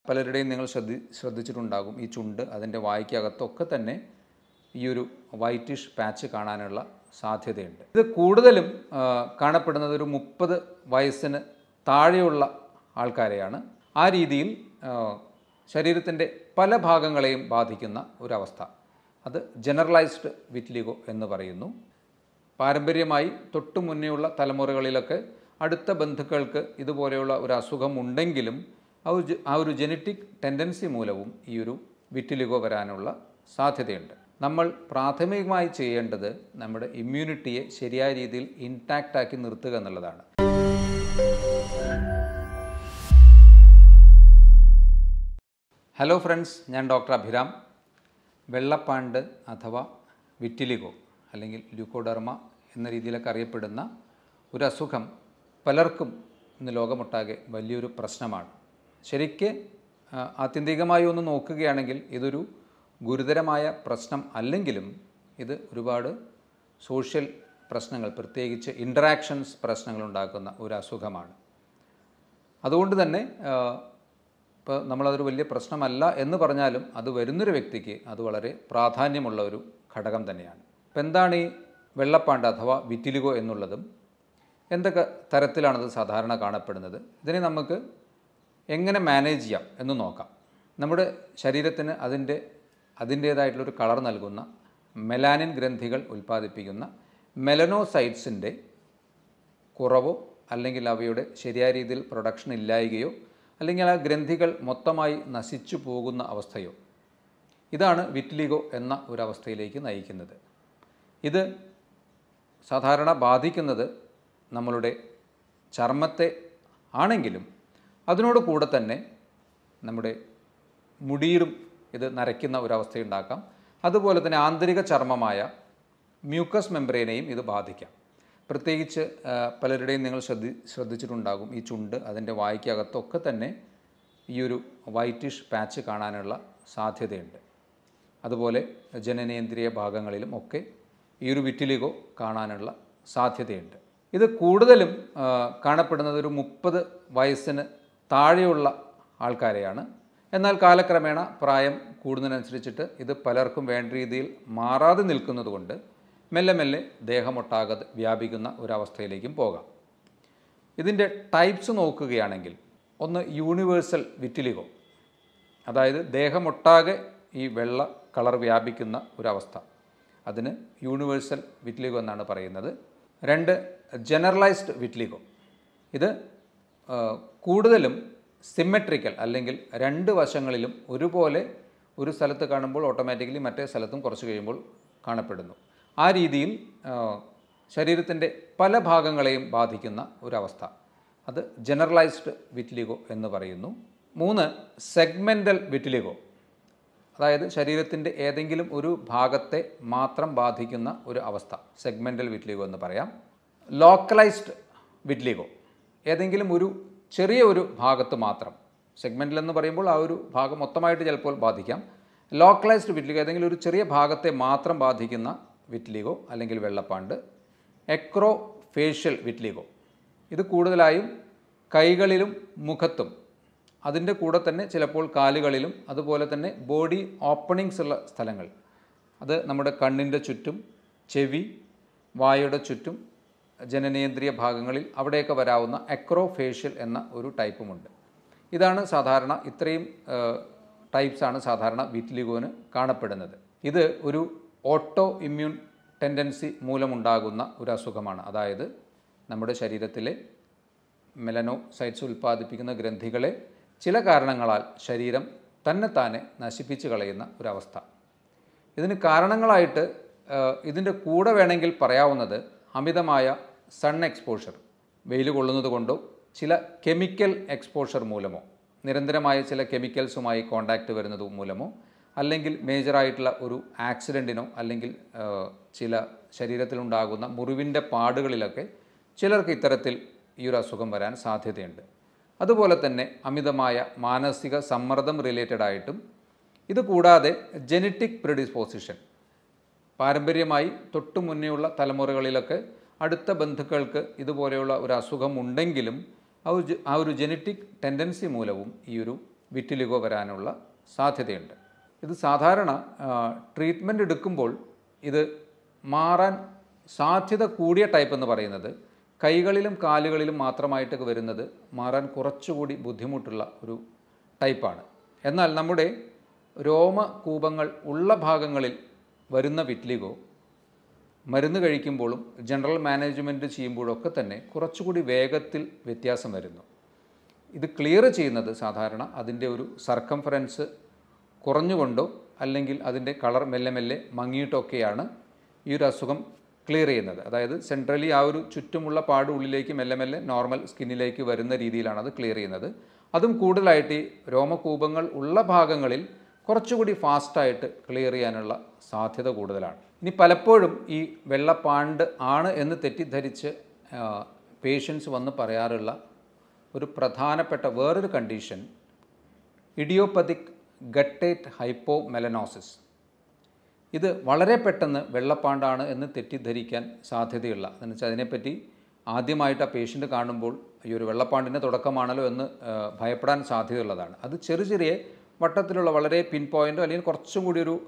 പലരുടെയും നിങ്ങൾ ശ്രദ്ധി ശ്രദ്ധിച്ചിട്ടുണ്ടാകും ഈ ചുണ്ട് അതിൻ്റെ വായ്ക്കകത്തൊക്കെ തന്നെ ഈ ഒരു വൈറ്റിഷ് പാച്ച് കാണാനുള്ള സാധ്യതയുണ്ട് ഇത് കൂടുതലും ആ, കാണപ്പെടുന്നത് ഒരു മുപ്പത് വയസ്സിന് താഴെയുള്ള ആൾക്കാരെയാണ് ആ രീതിയിൽ ശരീരത്തിൻ്റെ പല ഭാഗങ്ങളെയും ബാധിക്കുന്ന ഒരവസ്ഥ അത് ജനറലൈസ്ഡ് വിറ്റ്ലിഗോ എന്ന് പറയുന്നു പാരമ്പര്യമായി തൊട്ടു മുന്നേയുള്ള തലമുറകളിലൊക്കെ അടുത്ത ബന്ധുക്കൾക്ക് ഇതുപോലെയുള്ള ഒരു അസുഖം ഉണ്ടെങ്കിലും ആ ഒരു ജ- ആ ഒരു ജനറ്റിക് ടെൻഡൻസി മൂലവും ഈ ഒരു വിറ്റിലിഗോ വരാനുള്ള സാധ്യതയുണ്ട് നമ്മൾ പ്രാഥമികമായി ചെയ്യേണ്ടത് നമ്മുടെ ഇമ്മ്യൂണിറ്റിയെ ശരിയായ രീതിയിൽ ഇൻടാക്റ്റ് ആക്കി നിർത്തുക എന്നുള്ളതാണ് ഹലോ ഫ്രണ്ട്സ് ഞാൻ ഡോക്ടർ അഭിരാം വെള്ളപ്പാണ്ട് അഥവാ വിറ്റിലിഗോ അല്ലെങ്കിൽ ല്യൂക്കോഡർമ എന്ന രീതിയിലൊക്കെ അറിയപ്പെടുന്ന ഒരു അസുഖം പലർക്കും ഇന്ന് ലോകമൊട്ടാകെ വലിയൊരു പ്രശ്നമാണ് ശരിക്ക് ആ, ആത്യന്തികമായി ഒന്ന് നോക്കുകയാണെങ്കിൽ ഇതൊരു ഗുരുതരമായ പ്രശ്നം അല്ലെങ്കിലും ഇത് ഒരുപാട് സോഷ്യൽ പ്രശ്നങ്ങൾ പ്രത്യേകിച്ച് ഇൻറ്ററാക്ഷൻസ് പ്രശ്നങ്ങൾ ഉണ്ടാക്കുന്ന ഒരു അസുഖമാണ് അതുകൊണ്ട് തന്നെ ഇപ്പോൾ നമ്മളതൊരു വലിയ പ്രശ്നമല്ല എന്ന് പറഞ്ഞാലും അത് വരുന്നൊരു വ്യക്തിക്ക് അത് വളരെ പ്രാധാന്യമുള്ള ഒരു ഘടകം തന്നെയാണ് ഇപ്പം എന്താണ് ഈ വെള്ളപ്പാണ്ട് അഥവാ വിറ്റിലിഗോ എന്നുള്ളതും എന്തൊക്കെ തരത്തിലാണത് സാധാരണ കാണപ്പെടുന്നത് ഇതിനെ നമുക്ക് എങ്ങനെ മാനേജ് ചെയ്യാം എന്ന് നോക്കാം നമ്മുടെ ശരീരത്തിന് അതിൻ്റെ അതിൻ്റേതായിട്ടുള്ളൊരു കളർ നൽകുന്ന മെലാനിൻ ഗ്രന്ഥികൾ ഉൽപ്പാദിപ്പിക്കുന്ന മെലനോസൈറ്റ്സിൻ്റെ കുറവോ അല്ലെങ്കിൽ അവയുടെ ശരിയായ രീതിയിൽ പ്രൊഡക്ഷൻ ഇല്ലായ്കയോ അല്ലെങ്കിൽ ആ ഗ്രന്ഥികൾ മൊത്തമായി നശിച്ചു പോകുന്ന അവസ്ഥയോ ഇതാണ് വിറ്റ്ലിഗോ എന്ന ഒരവസ്ഥയിലേക്ക് നയിക്കുന്നത് ഇത് സാധാരണ ബാധിക്കുന്നത് നമ്മളുടെ ചർമ്മത്തെ ആണെങ്കിലും അതിനോട് കൂടെ തന്നെ നമ്മുടെ മുടിയിലും ഇത് നരയ്ക്കുന്ന ഒരവസ്ഥയുണ്ടാക്കാം അതുപോലെ തന്നെ ആന്തരിക ചർമ്മമായ മ്യൂക്കസ് മെംബ്രെയിനെയും ഇത് ബാധിക്കാം പ്രത്യേകിച്ച് ആ, പലരുടെയും നിങ്ങൾ ശ്രദ്ധി ശ്രദ്ധിച്ചിട്ടുണ്ടാകും ഈ ചുണ്ട് അതിൻ്റെ വായ്ക്കകത്തൊക്കെ തന്നെ ഈ ഒരു വൈറ്റിഷ് പാച്ച് കാണാനുള്ള സാധ്യതയുണ്ട് അതുപോലെ ജനനേന്ദ്രിയ ഭാഗങ്ങളിലും ഒക്കെ ഈ ഒരു വിറ്റിലിഗോ കാണാനുള്ള സാധ്യതയുണ്ട് ഇത് കൂടുതലും ആ, കാണപ്പെടുന്നത് ഒരു മുപ്പത് വയസ്സിന് താഴെയുള്ള ആൾക്കാരെയാണ് എന്നാൽ കാലക്രമേണ പ്രായം കൂടുന്നതിനനുസരിച്ചിട്ട് ഇത് പലർക്കും വേണ്ട രീതിയിൽ മാറാതെ നിൽക്കുന്നതുകൊണ്ട് മെല്ലെ മെല്ലെ ദേഹമൊട്ടാകെ വ്യാപിക്കുന്ന ഒരവസ്ഥയിലേക്കും പോകാം ഇതിൻ്റെ ടൈപ്സ് നോക്കുകയാണെങ്കിൽ ഒന്ന് യൂണിവേഴ്സൽ വിറ്റിലിഗോ അതായത് ദേഹമൊട്ടാകെ ഈ വെള്ള കളർ വ്യാപിക്കുന്ന ഒരവസ്ഥ അതിന് യൂണിവേഴ്സൽ വിറ്റ്ലിഗോ എന്നാണ് പറയുന്നത് രണ്ട് ജനറലൈസ്ഡ് വിറ്റ്ലിഗോ ഇത് ആ, കൂടുതലും സിമെട്രിക്കൽ അല്ലെങ്കിൽ രണ്ട് വശങ്ങളിലും ഒരുപോലെ ഒരു സ്ഥലത്ത് കാണുമ്പോൾ ഓട്ടോമാറ്റിക്കലി മറ്റേ സ്ഥലത്തും കുറച്ച് കഴിയുമ്പോൾ കാണപ്പെടുന്നു ആ രീതിയിൽ ശരീരത്തിൻ്റെ പല ഭാഗങ്ങളെയും ബാധിക്കുന്ന ഒരവസ്ഥ അത് ജനറലൈസ്ഡ് വിറ്റ്ലിഗോ എന്ന് പറയുന്നു മൂന്ന് സെഗ്മെൻ്റൽ വിറ്റ്ലിഗോ അതായത് ശരീരത്തിൻ്റെ ഏതെങ്കിലും ഒരു ഭാഗത്തെ മാത്രം ബാധിക്കുന്ന ഒരു അവസ്ഥ സെഗ്മെൻ്റൽ വിറ്റ്ലിഗോ എന്ന് പറയാം ലോക്കലൈസ്ഡ് വിറ്റ്ലിഗോ ഏതെങ്കിലും ഒരു ചെറിയ ഒരു ഭാഗത്ത് മാത്രം സെഗ്മെൻ്റൽ എന്ന് പറയുമ്പോൾ ആ ഒരു ഭാഗം മൊത്തമായിട്ട് ചിലപ്പോൾ ബാധിക്കാം ലോക്കലൈസ്ഡ് വിറ്റ്ലിഗോ ഏതെങ്കിലും ഒരു ചെറിയ ഭാഗത്തെ മാത്രം ബാധിക്കുന്ന വിറ്റ്ലിഗോ അല്ലെങ്കിൽ വെള്ളപ്പാണ്ട് എക്രോ ഫേഷ്യൽ വിറ്റ്ലിഗോ ഇത് കൂടുതലായും കൈകളിലും മുഖത്തും അതിൻ്റെ കൂടെ തന്നെ ചിലപ്പോൾ കാലുകളിലും അതുപോലെ തന്നെ ബോഡി ഓപ്പണിങ്സ് ഉള്ള സ്ഥലങ്ങൾ അത് നമ്മുടെ കണ്ണിൻ്റെ ചുറ്റും ചെവി വായുടെ ചുറ്റും ജനനേന്ദ്രിയ ഭാഗങ്ങളിൽ അവിടെയൊക്കെ വരാവുന്ന എക്രോഫേഷ്യൽ എന്ന ഒരു ടൈപ്പുമുണ്ട് ഇതാണ് സാധാരണ ഇത്രയും ടൈപ്സാണ് സാധാരണ വിറ്റ്ലിഗോന് കാണപ്പെടുന്നത് ഇത് ഒരു ഓട്ടോ ഇമ്മ്യൂൺ ടെൻഡൻസി മൂലമുണ്ടാകുന്ന ഒരു അസുഖമാണ് അതായത് നമ്മുടെ ശരീരത്തിലെ മെലനോസൈറ്റ്സ് ഉൽപ്പാദിപ്പിക്കുന്ന ഗ്രന്ഥികളെ ചില കാരണങ്ങളാൽ ശരീരം തന്നെത്താനെ നശിപ്പിച്ച് കളയുന്ന ഒരവസ്ഥ ഇതിന് കാരണങ്ങളായിട്ട് ഇതിൻ്റെ കൂടെ വേണമെങ്കിൽ പറയാവുന്നത് അമിതമായ സൺ എക്സ്പോഷർ വെയിൽ കൊള്ളുന്നത് കൊണ്ടോ ചില കെമിക്കൽ എക്സ്പോഷർ മൂലമോ നിരന്തരമായ ചില കെമിക്കൽസുമായി കോണ്ടാക്റ്റ് വരുന്നത് മൂലമോ അല്ലെങ്കിൽ മേജറായിട്ടുള്ള ഒരു ആക്സിഡൻറ്റിനോ അല്ലെങ്കിൽ ആ, ചില ശരീരത്തിലുണ്ടാകുന്ന മുറിവിൻ്റെ പാടുകളിലൊക്കെ ചിലർക്ക് ഇത്തരത്തിൽ ഈ ഒരു അസുഖം വരാൻ സാധ്യതയുണ്ട് അതുപോലെ തന്നെ അമിതമായ മാനസിക സമ്മർദ്ദം റിലേറ്റഡ് ആയിട്ടും ഇത് കൂടാതെ ജനറ്റിക് പ്രിഡിസ്പോസിഷൻ പാരമ്പര്യമായി തൊട്ടു മുന്നേയുള്ള തലമുറകളിലൊക്കെ അടുത്ത ബന്ധുക്കൾക്ക് ഇതുപോലെയുള്ള ഒരു അസുഖം ഉണ്ടെങ്കിലും ആ ഒരു ജ- ആ ഒരു ജനറ്റിക് ടെൻഡൻസി മൂലവും ഈ ഒരു വിറ്റിലിഗോ വരാനുള്ള സാധ്യതയുണ്ട് ഇത് സാധാരണ ട്രീറ്റ്മെൻറ്റ് എടുക്കുമ്പോൾ ഇത് മാറാൻ സാധ്യത കൂടിയ ടൈപ്പ് എന്ന് പറയുന്നത് കൈകളിലും കാലുകളിലും മാത്രമായിട്ടൊക്കെ വരുന്നത് മാറാൻ കുറച്ചുകൂടി ബുദ്ധിമുട്ടുള്ള ഒരു ടൈപ്പാണ് എന്നാൽ നമ്മുടെ രോമകൂപങ്ങൾ ഉള്ള ഭാഗങ്ങളിൽ വരുന്ന വിറ്റ്ലിഗോ മരുന്ന് കഴിക്കുമ്പോഴും ജനറൽ മാനേജ്മെൻറ്റ് ചെയ്യുമ്പോഴൊക്കെ തന്നെ കുറച്ചുകൂടി വേഗത്തിൽ വ്യത്യാസം വരുന്നു ഇത് ക്ലിയർ ചെയ്യുന്നത് സാധാരണ അതിൻ്റെ ഒരു സർക്കംഫറൻസ് കുറഞ്ഞുകൊണ്ടോ അല്ലെങ്കിൽ അതിൻ്റെ കളർ മെല്ലെ മെല്ലെ മങ്ങിയിട്ടൊക്കെയാണ് ഈ ഒരു അസുഖം ക്ലിയർ ചെയ്യുന്നത് അതായത് സെൻട്രലി ആ ഒരു ചുറ്റുമുള്ള പാട് ഉള്ളിലേക്ക് മെല്ലെ മെല്ലെ നോർമൽ സ്കിന്നിലേക്ക് വരുന്ന രീതിയിലാണ് അത് ക്ലിയർ ചെയ്യുന്നത് അതും കൂടുതലായിട്ട് ഈ രോമകൂപങ്ങൾ ഉള്ള ഭാഗങ്ങളിൽ കുറച്ചുകൂടി ഫാസ്റ്റായിട്ട് ക്ലിയർ ചെയ്യാനുള്ള സാധ്യത കൂടുതലാണ് ഇനി പലപ്പോഴും ഈ വെള്ളപ്പാണ്ട് ആണ് എന്ന് തെറ്റിദ്ധരിച്ച് പേഷ്യൻസ് വന്ന് പറയാറുള്ള ഒരു പ്രധാനപ്പെട്ട വേറൊരു condition idiopathic guttate hypomelanosis ഇത് വളരെ പെട്ടെന്ന് വെള്ളപ്പാണ്ടാണ് എന്ന് തെറ്റിദ്ധരിക്കാൻ സാധ്യതയുള്ള എന്ന് വെച്ചാൽ അതിനെപ്പറ്റി ആദ്യമായിട്ട് ആ പേഷ്യൻ്റ് കാണുമ്പോൾ ഈ ഒരു വെള്ളപ്പാണ്ടിൻ്റെ തുടക്കമാണല്ലോ എന്ന് ആ, ഭയപ്പെടാൻ സാധ്യതയുള്ളതാണ് അത് ചെറിയ ചെറിയ വട്ടത്തിലുള്ള വളരെ പിൻ പോയിൻ്റോ അല്ലെങ്കിൽ കുറച്ചും കൂടി ഒരു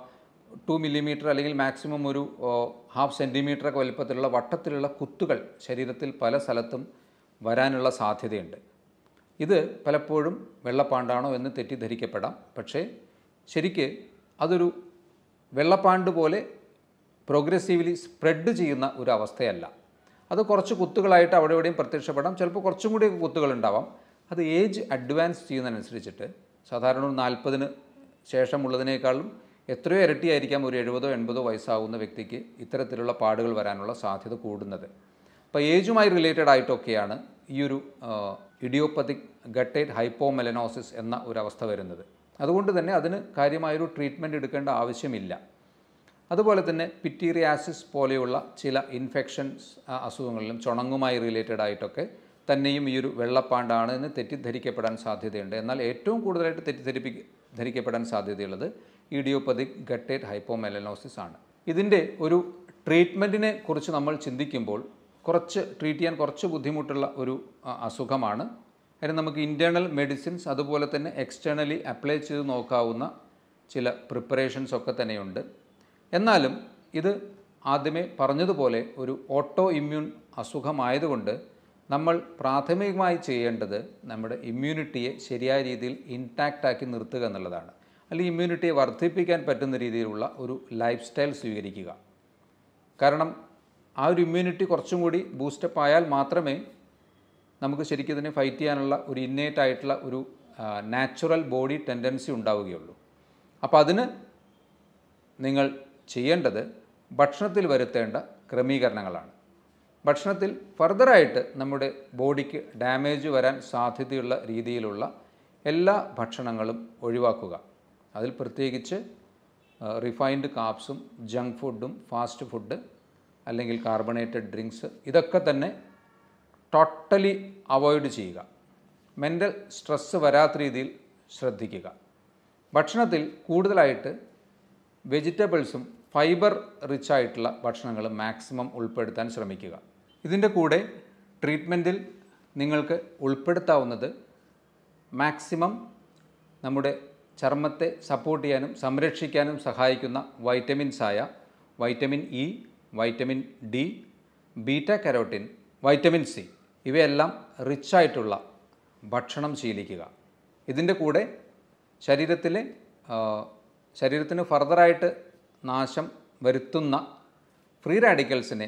ടു മില്ലിമീറ്റർ അല്ലെങ്കിൽ മാക്സിമം ഒരു ഹാഫ് സെൻറ്റിമീറ്റർ ഒക്കെ വലിപ്പത്തിലുള്ള വട്ടത്തിലുള്ള കുത്തുകൾ ശരീരത്തിൽ പല സ്ഥലത്തും വരാനുള്ള സാധ്യതയുണ്ട് ഇത് പലപ്പോഴും വെള്ളപ്പാണ്ടാണോ എന്ന് തെറ്റിദ്ധരിക്കപ്പെടാം പക്ഷേ ശരിക്ക് അതൊരു വെള്ളപ്പാണ്ട് പോലെ പ്രോഗ്രസീവ്ലി സ്പ്രെഡ് ചെയ്യുന്ന ഒരു അവസ്ഥയല്ല അത് കുറച്ച് കുത്തുകളായിട്ട് അവിടെ ഇവിടെയും പ്രത്യക്ഷപ്പെടാം ചിലപ്പോൾ കുറച്ചും കൂടി കുത്തുകളുണ്ടാവാം അത് ഏജ് അഡ്വാൻസ് ചെയ്യുന്നതിനനുസരിച്ചിട്ട് സാധാരണ ഒരു നാൽപ്പതിന് ശേഷമുള്ളതിനേക്കാളും എത്രയോ ഇരട്ടിയായിരിക്കാം ഒരു എഴുപതോ എൺപതോ വയസ്സാവുന്ന വ്യക്തിക്ക് ഇത്തരത്തിലുള്ള പാടുകൾ വരാനുള്ള സാധ്യത കൂടുന്നത് അപ്പോൾ ഏജുമായി റിലേറ്റഡ് ആയിട്ടൊക്കെയാണ് ഈ ഒരു ഇഡിയോപ്പതിക് ഗട്ടേറ്റ് ഹൈപ്പോമെലനോസിസ് എന്ന ഒരു അവസ്ഥ വരുന്നത് അതുകൊണ്ട് തന്നെ അതിന് കാര്യമായൊരു ട്രീറ്റ്മെൻറ്റ് എടുക്കേണ്ട ആവശ്യമില്ല അതുപോലെ തന്നെ പിറ്റീറിയാസിസ് പോലെയുള്ള ചില ഇൻഫെക്ഷൻസ് അസുഖങ്ങളിലും ചുണങ്ങുമായി റിലേറ്റഡ് ആയിട്ടൊക്കെ തന്നെയും ഈ ഒരു വെള്ളപ്പാണ്ടാണ് എന്ന് തെറ്റിദ്ധരിക്കപ്പെടാൻ സാധ്യതയുണ്ട് എന്നാൽ ഏറ്റവും കൂടുതലായിട്ട് തെറ്റിദ്ധരിപ്പി ധരിക്കപ്പെടാൻ സാധ്യതയുള്ളത് ഇഡിയോപ്പതിക് ഗട്ടേറ്റ് ഹൈപ്പോമെലനോസിസ് ആണ് ഇതിൻ്റെ ഒരു ട്രീറ്റ്മെൻറ്റിനെ കുറിച്ച് നമ്മൾ ചിന്തിക്കുമ്പോൾ കുറച്ച് ട്രീറ്റ് ചെയ്യാൻ കുറച്ച് ബുദ്ധിമുട്ടുള്ള ഒരു ആ, അസുഖമാണ് അതിന് നമുക്ക് ഇൻറ്റേർണൽ മെഡിസിൻസ് അതുപോലെ തന്നെ എക്സ്റ്റേണലി അപ്ലൈ ചെയ്ത് നോക്കാവുന്ന ചില പ്രിപ്പറേഷൻസ് ഒക്കെ തന്നെയുണ്ട് എന്നാലും ഇത് ആദ്യമേ പറഞ്ഞതുപോലെ ഒരു ഓട്ടോ ഇമ്മ്യൂൺ അസുഖമായതുകൊണ്ട് നമ്മൾ പ്രാഥമികമായി ചെയ്യേണ്ടത് നമ്മുടെ ഇമ്മ്യൂണിറ്റിയെ ശരിയായ രീതിയിൽ ഇൻടാക്റ്റ് ആക്കി നിർത്തുക എന്നുള്ളതാണ് അല്ലെങ്കിൽ ഇമ്മ്യൂണിറ്റിയെ വർദ്ധിപ്പിക്കാൻ പറ്റുന്ന രീതിയിലുള്ള ഒരു ലൈഫ് സ്റ്റൈൽ സ്വീകരിക്കുക കാരണം ആ ഒരു ഇമ്മ്യൂണിറ്റി കുറച്ചും കൂടി ബൂസ്റ്റപ്പ് ആയാൽ മാത്രമേ നമുക്ക് ശരിക്കും ഇതിനെ ഫൈറ്റ് ചെയ്യാനുള്ള ഒരു ഇന്നേറ്റ് ആയിട്ടുള്ള ഒരു നാച്ചുറൽ ബോഡി ടെൻഡൻസി ഉണ്ടാവുകയുള്ളൂ അപ്പോൾ അതിന് നിങ്ങൾ ചെയ്യേണ്ടത് ഭക്ഷണത്തിൽ വരുത്തേണ്ട ക്രമീകരണങ്ങളാണ് ഭക്ഷണത്തിൽ ഫർദറായിട്ട് നമ്മുടെ ബോഡിക്ക് ഡാമേജ് വരാൻ സാധ്യതയുള്ള രീതിയിലുള്ള എല്ലാ ഭക്ഷണങ്ങളും ഒഴിവാക്കുക അതിൽ പ്രത്യേകിച്ച് റിഫൈൻഡ് കാപ്സും ജങ്ക് ഫുഡും ഫാസ്റ്റ് ഫുഡ് അല്ലെങ്കിൽ കാർബണേറ്റഡ് ഡ്രിങ്ക്സ് ഇതൊക്കെ തന്നെ ടോട്ടലി അവോയ്ഡ് ചെയ്യുക മെൻ്റൽ സ്ട്രെസ്സ് വരാത്ത രീതിയിൽ ശ്രദ്ധിക്കുക ഭക്ഷണത്തിൽ കൂടുതലായിട്ട് വെജിറ്റബിൾസും ഫൈബർ റിച്ച് ആയിട്ടുള്ള ഭക്ഷണങ്ങൾ മാക്സിമം ഉൾപ്പെടുത്താൻ ശ്രമിക്കുക ഇതിൻ്റെ കൂടെ ട്രീറ്റ്മെൻറ്റിൽ നിങ്ങൾക്ക് ഉൾപ്പെടുത്താവുന്നത് മാക്സിമം നമ്മുടെ ചർമ്മത്തെ സപ്പോർട്ട് ചെയ്യാനും സംരക്ഷിക്കാനും സഹായിക്കുന്ന വൈറ്റമിൻസായ vitamin E vitamin D beta carotene vitamin C ഇവയെല്ലാം റിച്ചായിട്ടുള്ള ഭക്ഷണം ശീലിക്കുക ഇതിൻ്റെ കൂടെ ശരീരത്തിലെ ആ, ശരീരത്തിന് ഫർദറായിട്ട് നാശം വരുത്തുന്ന ഫ്രീ റാഡിക്കൽസിനെ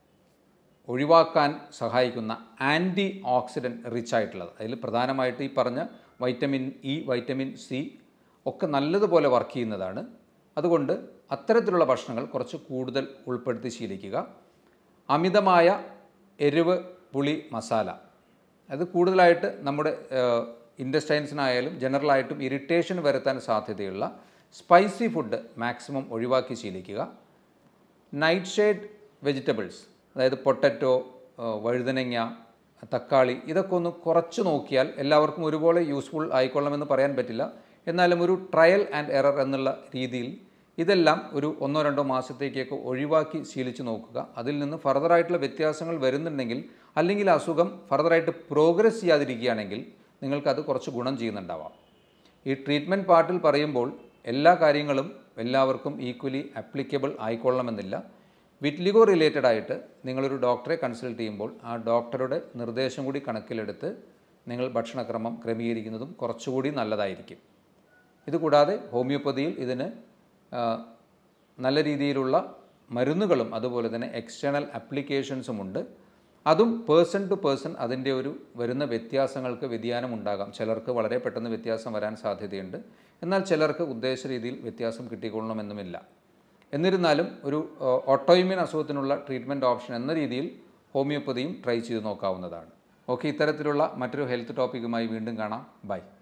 ഒഴിവാക്കാൻ സഹായിക്കുന്ന ആൻറ്റി ഓക്സിഡൻറ്റ് റിച്ച് ആയിട്ടുള്ളത് അതിൽ പ്രധാനമായിട്ട് ഈ പറഞ്ഞ വൈറ്റമിൻ ഇ വൈറ്റമിൻ സി ഒക്കെ നല്ലതുപോലെ വർക്ക് ചെയ്യുന്നതാണ് അതുകൊണ്ട് അത്തരത്തിലുള്ള ഭക്ഷണങ്ങൾ കുറച്ച് കൂടുതൽ ഉൾപ്പെടുത്തി ശീലിക്കുക അമിതമായ എരിവ് പുളി മസാല അത് കൂടുതലായിട്ട് നമ്മുടെ ഇൻഡസ്റ്റൈൻസിനായാലും ജനറലായിട്ടും ഇറിറ്റേഷൻ വരുത്താൻ സാധ്യതയുള്ള സ്പൈസി ഫുഡ് മാക്സിമം ഒഴിവാക്കി ശീലിക്കുക നൈറ്റ് ഷെയ്ഡ് വെജിറ്റബിൾസ് അതായത് പൊട്ടറ്റോ വഴുതനങ്ങ തക്കാളി ഇതൊക്കെ ഒന്ന് കുറച്ച് നോക്കിയാൽ എല്ലാവർക്കും ഒരുപോലെ യൂസ്ഫുൾ ആയിക്കൊള്ളണമെന്ന് പറയാൻ പറ്റില്ല എന്നാലും ഒരു ട്രയൽ ആൻഡ് എറർ എന്നുള്ള രീതിയിൽ ഇതെല്ലാം ഒരു ഒന്നോ രണ്ടോ മാസത്തേക്കൊക്കെ ഒഴിവാക്കി ശീലിച്ച് നോക്കുക അതിൽ നിന്ന് ഫർദറായിട്ടുള്ള വ്യത്യാസങ്ങൾ വരുന്നുണ്ടെങ്കിൽ അല്ലെങ്കിൽ അസുഖം ഫർദറായിട്ട് പ്രോഗ്രസ് ചെയ്യാതിരിക്കുകയാണെങ്കിൽ നിങ്ങൾക്കത് കുറച്ച് ഗുണം ചെയ്യുന്നുണ്ടാവാം ഈ ട്രീറ്റ്മെൻറ്റ് പാർട്ടിൽ പറയുമ്പോൾ എല്ലാ കാര്യങ്ങളും എല്ലാവർക്കും ഈക്വലി അപ്ലിക്കബിൾ ആയിക്കൊള്ളണമെന്നില്ല വിറ്റ്ലിഗോ റിലേറ്റഡ് ആയിട്ട് നിങ്ങളൊരു ഡോക്ടറെ കൺസൾട്ട് ചെയ്യുമ്പോൾ ആ ഡോക്ടറുടെ നിർദ്ദേശം കൂടി കണക്കിലെടുത്ത് നിങ്ങൾ ഭക്ഷണക്രമം ക്രമീകരിക്കുന്നതും കുറച്ചുകൂടി നല്ലതായിരിക്കും ഇതുകൂടാതെ ഹോമിയോപ്പതിയിൽ ഇതിന് ആ, നല്ല രീതിയിലുള്ള മരുന്നുകളും അതുപോലെ തന്നെ എക്സ്റ്റേണൽ ആപ്ലിക്കേഷൻസും ഉണ്ട് അതും പേഴ്സൺ ടു പേഴ്സൺ അതിൻ്റെ ഒരു വരുന്ന വ്യത്യാസങ്ങൾക്ക് വ്യതിയാനം ഉണ്ടാകാം ചിലർക്ക് വളരെ പെട്ടെന്ന് വ്യത്യാസം വരാൻ സാധ്യതയുണ്ട് എന്നാൽ ചിലർക്ക് ഉദ്ദേശ രീതിയിൽ വ്യത്യാസം കിട്ടിക്കൊള്ളണമെന്നുമില്ല എന്നിരുന്നാലും ഒരു ഓട്ടോയിമ്യൂൺ അസുഖത്തിനുള്ള ട്രീറ്റ്മെൻറ്റ് ഓപ്ഷൻ എന്ന രീതിയിൽ ഹോമിയോപ്പതിയും ട്രൈ ചെയ്ത് നോക്കാവുന്നതാണ് ഓക്കെ ഇത്തരത്തിലുള്ള മറ്റൊരു ഹെൽത്ത് ടോപ്പിക്കുമായി വീണ്ടും കാണാം ബൈ